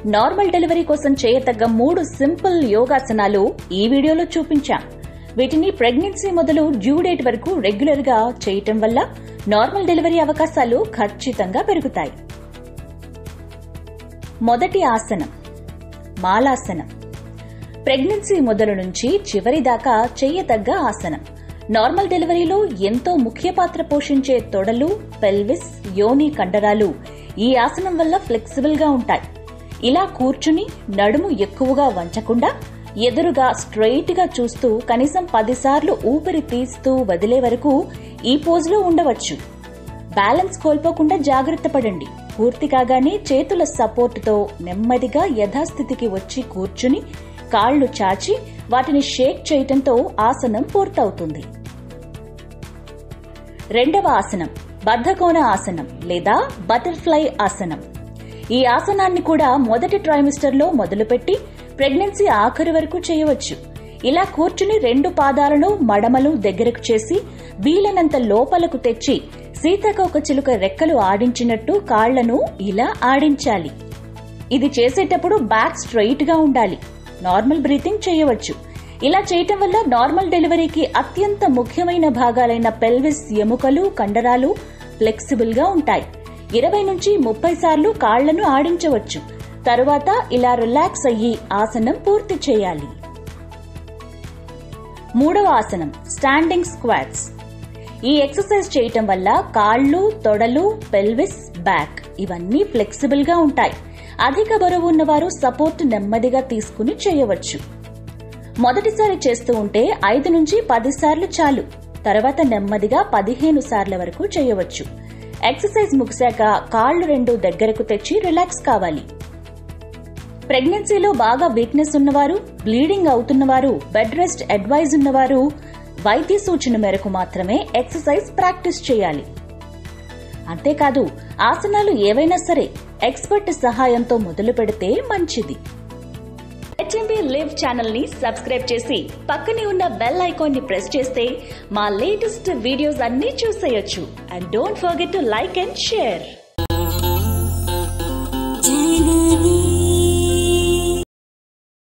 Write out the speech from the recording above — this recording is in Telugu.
నార్మల్ డెలివరీ కోసం చేయతగ్గ మూడు సింపుల్ యోగాసనాలు ఈ వీడియోలో చూపించాం వీటిని ప్రెగ్నెన్సీ మొదలు డ్యూ డేట్ వరకు రెగ్యులర్ గా చేయటం వల్ల నార్మల్ డెలివరీ అవకాశాలు ఖచ్చితంగా పెరుగుతాయి మొదటి ఆసనం మాలాసనం ప్రెగ్నెన్సీ మొదలు నుంచి చివరి దాకా చెయ్యతగ్గ ఆసనం నార్మల్ డెలివరీలో ఎంతో ముఖ్య పాత్ర పోషించే తొడలు పెల్విస్ యోని కండరాలు ఈ ఆసనం వల్ల ఫ్లెక్సిబుల్ గా ఉంటాయి ఇలా కూర్చుని నడుము ఎక్కువగా వంచకుండా ఎదురుగా స్ట్రెయిట్ గా చూస్తూ కనీసం పదిసార్లు ఊపిరి తీస్తూ వదిలే వరకు ఈ పోజులో ఉండవచ్చు బ్యాలెన్స్ కోల్పోకుండా జాగ్రత్త పడండి పూర్తి కాగానే చేతుల సపోర్టుతో నెమ్మదిగా యథాస్థితికి వచ్చి కూర్చుని కాళ్లు చాచి వాటిని షేక్ చేయటంతో ఆసనం పూర్తవుతుంది రెండవ ఆసనం బద్ధకోణ ఆసనం లేదా బటర్ఫ్లై ఆసనం ఈ ఆసనాన్ని కూడా మొదటి ట్రైమిస్టర్ లో మొదలుపెట్టి ప్రెగ్నెన్సీ ఆఖరి వరకు చేయవచ్చు ఇలా కూర్చుని రెండు పాదాలను మడమలు దగ్గరకు చేసి వీలైనంత లోపలకు తెచ్చి సీతాకోక చిలుక రెక్కలు ఆడించినట్టు కాళ్లను ఇలా ఆడించాలి ఇది చేసేటప్పుడు బ్యాక్ స్ట్రెయిట్ గా ఉండాలి నార్మల్ బ్రీతింగ్ చేయవచ్చు ఇలా చేయటం వల్ల నార్మల్ డెలివరీకి అత్యంత ముఖ్యమైన భాగాలైన పెల్విస్ ఎముకలు కండరాలు ఫ్లెక్సిబుల్ గా ఉంటాయి ఇరవై నుంచి ముప్పై సార్లు కాళ్లను ఆడించవచ్చు తరువాత ఇలా రిలాక్స్ అయ్యి ఆసనం పూర్తి చేయాలి మూడవ ఆసనం స్టాండింగ్ స్క్వాట్స్ ఈ ఎక్సర్సైజ్ చేయటం వల్ల కాళ్ళు తొడలు పెల్విస్ బ్యాక్ ఇవన్నీ ఫ్లెక్సిబుల్ గా ఉంటాయి అధిక బరువు ఉన్నవారు సపోర్ట్ నెమ్మదిగా తీసుకుని చేయవచ్చు మొదటిసారి చేస్తూ ఉంటే ఐదు నుంచి పది సార్లు చాలు తర్వాత నెమ్మదిగా పదిహేను సార్ల వరకు చేయవచ్చు ఎక్సర్సైజ్ ముగిశాక కాళ్లు రెండు దగ్గరకు తెచ్చి రిలాక్స్ కావాలి ప్రెగ్నెన్సీలో బాగా వీక్నెస్ ఉన్నవారు బ్లీడింగ్ అవుతున్నవారు బెడ్ రెస్ట్ అడ్వైజ్ ఉన్నవారు వైద్య సూచన మేరకు మాత్రమే ఎక్సర్సైజ్ ప్రాక్టీస్ చేయాలి అంతేకాదు ఆసనాలు ఏవైనా సరే ఎక్స్పర్ట్ సహాయంతో మొదలు పెడితే మంచిది హెచ్ఎంబీ లివ్ ఛానల్ ని సబ్స్క్రైబ్ చేసి పక్కనే ఉన్న బెల్ ఐకాన్ ని ప్రెస్ చేస్తే మా లేటెస్ట్ వీడియోస్ అన్నీ చూసేయొచ్చు and don't forget to like and share